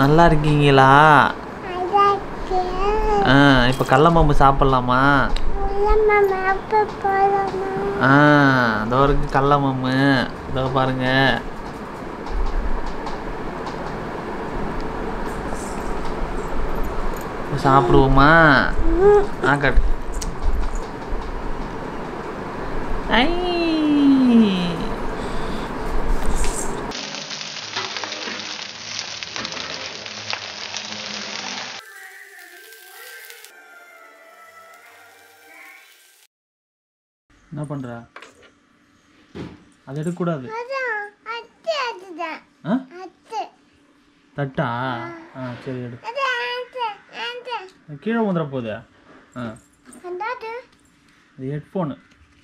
நல்லா இருக்கீங்களா ஆ இப்போ கடல மாம்பு சாப்பிட்லாமா ஆ இதோ இருக்கு கடல மாம்பு இதோ பாருங்க சாப்பிடுவோமா ஆ காட்டு ஐ என்ன பண்ற அது எடுக்கக்கூடாது ஆ தட்டா ஆ சரி எடு கீழே வந்துட போகுது ஆ இது ஹெட்ஃபோனு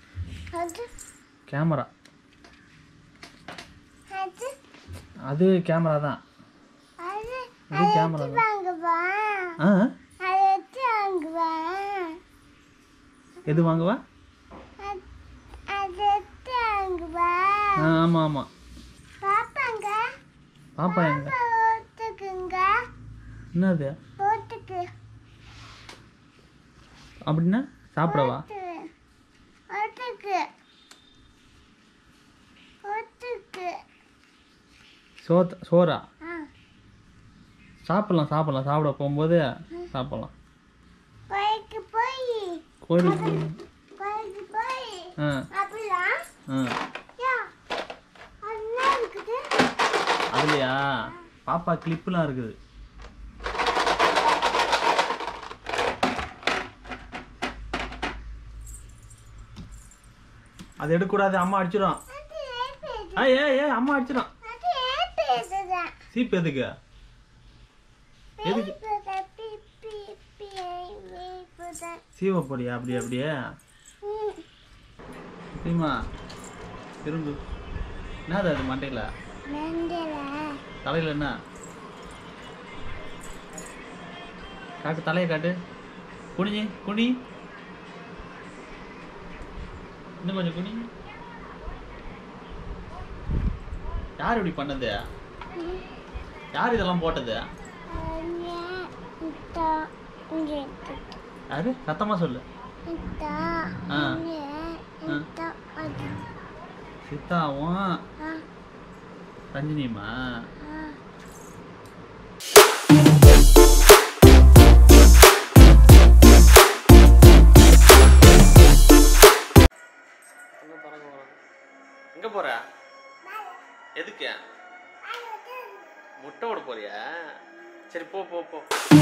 கேமரா அது கேமரா தான் இது கேமரா தான் ஆ எது வாங்குவா ஆ ஆமாம் ஆமாம் பாப்பா எங்க என்னது அப்படின்னா சாப்பிடவா சோத் சோறா சாப்பிடலாம் சாப்பிடலாம் சாப்பிட போகும்போது சாப்பிடலாம் கோயிலுக்கு போய் கோயிலுக்கு போய் கோயிலுக்கு போய் ஆ அப்படிலாம் ஆ யா அதெல்லாம் இருக்குது அதுலையா பாப்பா கிளிப்புலாம் இருக்குது அது எடுக்கக்கூடாது அம்மா அடிச்சிடும் அது ஏன் பேசு ஏய் ஏய் ஏய் அம்மா அடிச்சிடும் அது ஏன் பேசுதான் சீப் எதுக்கு எதுக்கு பேசுதான் பி பி பி பேசுதான் சீவ போறியா அப்படி அப்படியே சரிம்மா திரும்பு என்னது அது மண்டையில் மண்டல தலையில் என்ன காட்டு தலையை காட்டு குனிஞ்சு குனி இன்னும் கொஞ்சம் குனி யார் இப்படி பண்ணது யார் இதெல்லாம் போட்டது யாரு சத்தமா சொல்லு ஆ. சித்தாவும் ரஞ்சினியுமா எங்க போற எதுக்கு முட்டை விட போறியா சரி போ போ போ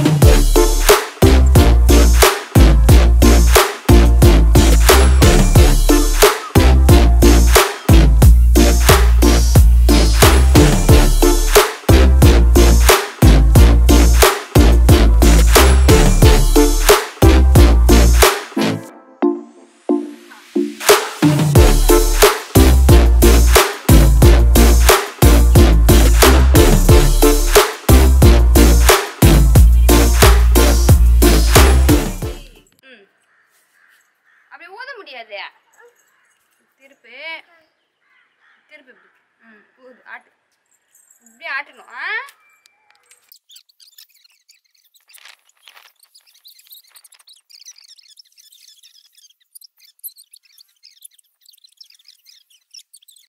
ம் அப்படி ஊத முடியாது திருப்பு திருப்பு இப்படி ம் ஊது ஆட்டு இப்படி ஆட்டணும் ஆ